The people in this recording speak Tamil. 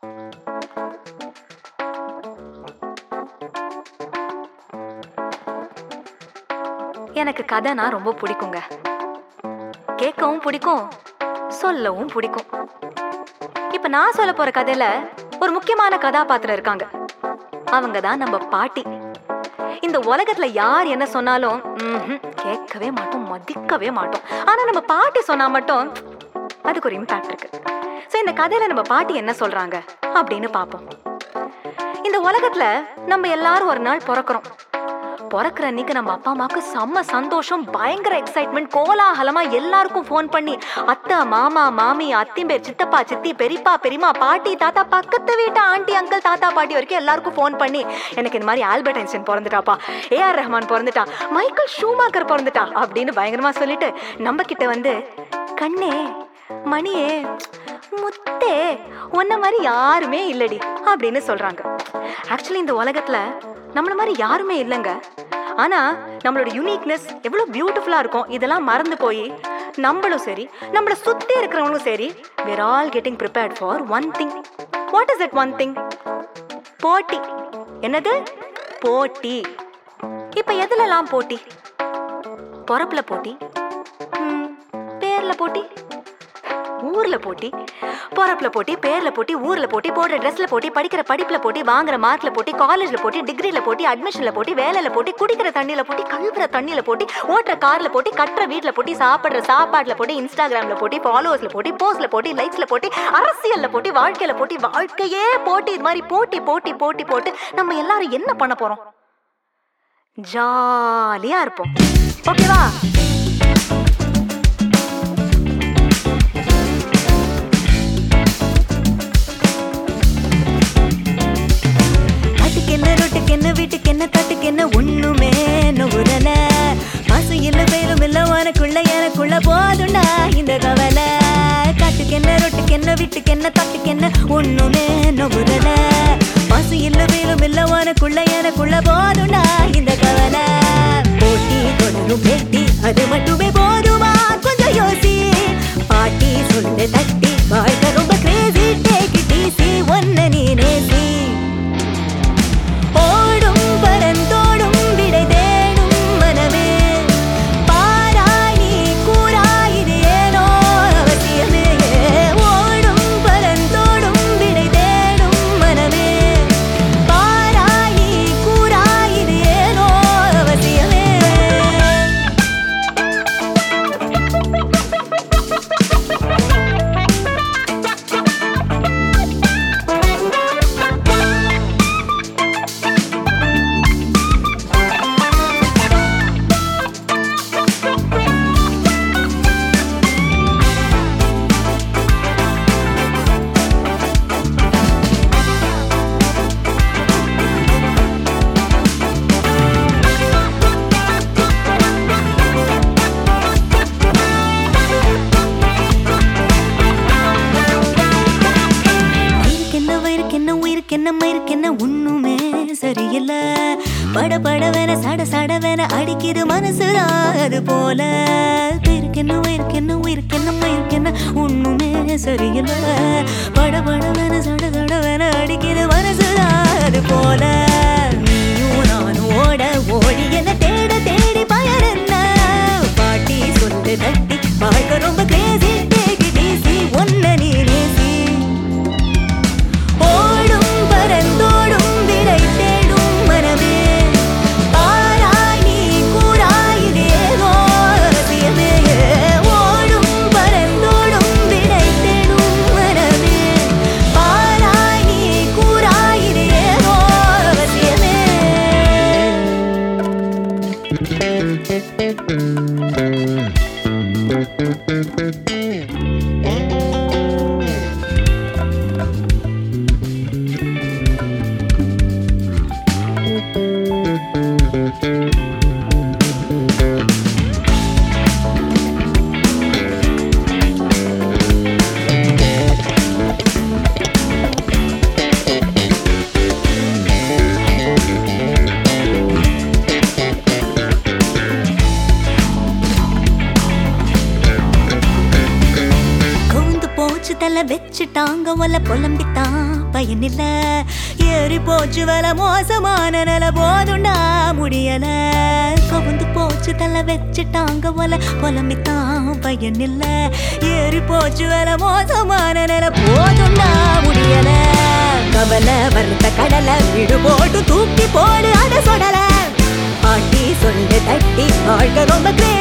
எனக்கு கதைனா ரொம்ப பிடிக்குங்க கேட்கவும் பிடிக்கும் சொல்லவும் பிடிக்கும் இப்ப நான் சொல்ல போற கதையில ஒரு முக்கியமான கதாபாத்திரம் இருக்காங்க அவங்க தான் நம்ம பாட்டி இந்த உலகத்துல யார் என்ன சொன்னாலும் ம்ஹும், கேட்கவே மாட்டோம் மதிக்கவே மாட்டோம் ஆனா நம்ம பாட்டி சொன்னா மட்டும் அதுக்கு ஒரு இம்பாக்ட் இருக்கு சோ இந்த கதையில நம்ம பாட்டி என்ன சொல்றாங்க அப்படின்னு பாப்போம் இந்த உலகத்துல நம்ம எல்லாரும் ஒரு நாள் பிறக்கிறோம் பிறக்கிற அன்னைக்கு நம்ம அப்பா அம்மாவுக்கு செம்ம சந்தோஷம் பயங்கர எக்ஸைட்மெண்ட் கோலாகலமா எல்லாருக்கும் ஃபோன் பண்ணி அத்தை மாமா மாமி அத்திம்பேர் சித்தப்பா சித்தி பெரியப்பா பெரியம்மா பாட்டி தாத்தா பக்கத்து வீட்டு ஆண்டி அங்கிள் தாத்தா பாட்டி வரைக்கும் எல்லாருக்கும் ஃபோன் பண்ணி எனக்கு இந்த மாதிரி ஆல்பர்ட் ஐன்ஸ்டைன் பிறந்துட்டாப்பா ஏஆர் ரஹ்மான் பிறந்துட்டா மைக்கேல் ஷூமாக்கர் பிறந்துட்டா அப்படின்னு பயங்கரமா சொல்லிட்டு நம்ம கிட்ட வந்து கண்ணே மணியே முத்தே உன்ன மாதிரி யாருமே இல்லடி அப்படின்னு சொல்றாங்க ஆக்சுவலி இந்த உலகத்துல நம்மள மாதிரி யாருமே இல்லைங்க ஆனா நம்மளோட யூனிக்னஸ் எவ்வளவு பியூட்டிஃபுல்லா இருக்கும் இதெல்லாம் மறந்து போய் நம்மளும் சரி நம்மள சுத்தி இருக்கிறவங்களும் சரி we're all getting prepared for one thing what is it one thing போட்டி என்னது போட்டி இப்ப எதுலலாம் போட்டி பொறப்புல போட்டி ம், பேர்ல போட்டி ஊர்ல போட்டி பொறப்புல போட்டி பேர்ல போட்டி ஊர்ல போட்டி போடுற ட்ரெஸ்ல போட்டி படிக்கிற படிப்புல போட்டி வாங்குற மார்க்ல போட்டி காலேஜ்ல போட்டி டிகிரில போட்டி அட்மிஷன்ல போட்டி வேலையில போட்டி குடிக்கிற தண்ணியில போட்டி கழுவுற தண்ணியில போட்டி ஓட்டுற கார்ல போட்டி கட்டுற வீட்ல போட்டி சாப்பிடுற சாப்பாட்டுல போட்டி இன்ஸ்டாகிராம்ல போட்டி ஃபாலோவர்ஸ்ல போட்டி போஸ்ட்ல போட்டி லைக்ஸ்ல போட்டி அரசியல்ல போட்டி வாழ்க்கையில போட்டி வாழ்க்கையே போட்டி இது மாதிரி போட்டி போட்டி போட்டி போட்டு நம்ம எல்லாரும் என்ன பண்ண போறோம் ஜாலியா இருப்போம் ஓகேவா காட்டுக்கு என்ன ரொட்டுக்கு என்ன வீட்டுக்கு என்ன தட்டுக்கு என்ன ஒண்ணுமே நுகுறல காசு இல்ல பேரும் இல்ல உனக்குள்ள எனக்குள்ள போதுண்டா இந்த கவலை காட்டுக்கு என்ன ரொட்டுக்கு என்ன வீட்டுக்கு என்ன தட்டுக்கு என்ன ஒண்ணுமே நுகுறல காசு இல்ல பேரும் இல்ல உனக்குள்ள எனக்குள்ள போதுண்டா இந்த கவலை போட்டி தொடரும் பேட்டி அது மட்டுமே போதுமா கொஞ்சம் யோசி பாட்டி சொல்லு தட்டி வாழ்க்கை ரொம்ப கிரேசி டேக் இட் ஈஸி ஒன்ன நீ நேசி ஓடும் பரந்தோடும் விடை தேடும் மனமே பாராய் நீ கூறாய் இது ஏனோ அவசியமே ஓடும் பரந்தோடும் விடை தேடும் மனமே பாராய் நீ கூறாய் இது ஏனோ அவசியமே வயிறுக்கென்ன வயிறுக்கென்ன உயிருக்கென்ன மயிருக்கென்ன ஒண்ணுமே சரியில்லை பட பட வேன சட சட வேன அடிக்குது மனசுரா அது போல வயிறுக்கென்ன வயிறுக்கென்ன உயிருக்கென்ன மயிருக்கென்ன ஒண்ணுமே சரியில்லை பட பட வேன சட சட வேன அடிக்குது மனசுரா அது போல நீயும் நானும் ஓட ஓடி என்ன தேட தேடி பயன் என்ன பாட்டி சொல்லு தட்டி வாழ்க்கை ரொம்ப கிரேசி டேக் இட் ஈஸி ஒன்ன நீ நேசி ஓடும் பரந்தோடும் விடை தேடும் மனமே பாராய் நீ கூறாய் இது ஏதோ அவசியமே ஓடும் பரந்தோடும் விடை தேடும் மனமே பாராய் நீ கூறாய் இது ஏதோ அவசியமே கவுந்து போச்சு தலை வச்சுட்டாங்க ஒல புலம்பித்தான் பயன் இல்ல ஏறி போச்சு வேலை மோசமான நில போதுண்டா முடியல கவுந்து போச்சு தலை வச்சுட்டாங்க போல புலமித்தான் பயன் இல்ல ஏறி போச்சு வேலை மோசமான நில போதுண்டா முடியல கவலை வருத்த கடலை வீடு போட்டு தூக்கி போடு அத சொடல பாட்டி சொல்லு தட்டி வாழ்க்கை ரொம்ப கிரே